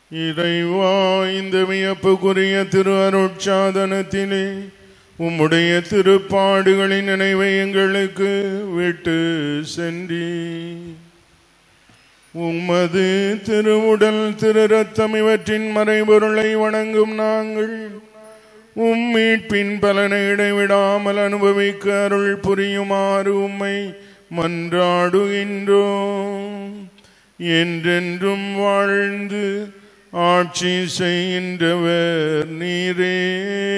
இறைவா இந்த வியப்புக்குரிய திரு அருட்சாதனத்திலே உம்முடைய திருப்பாடுகளின் நினைவை எங்களுக்கு விட்டு சென்றி உமது திருவுடல் திரு ரத்தம் இவற்றின் மறைபொருளை வணங்கும் நாங்கள் உம் மீட்பின் பலனை இடைவிடாமல் அனுபவிக்க அருள் புரியுமாறு உம்மை மன்றாடுகின்றோம் என்றென்றும் வாழ்ந்து ஆட்சி செய்கின்றவர் நீரே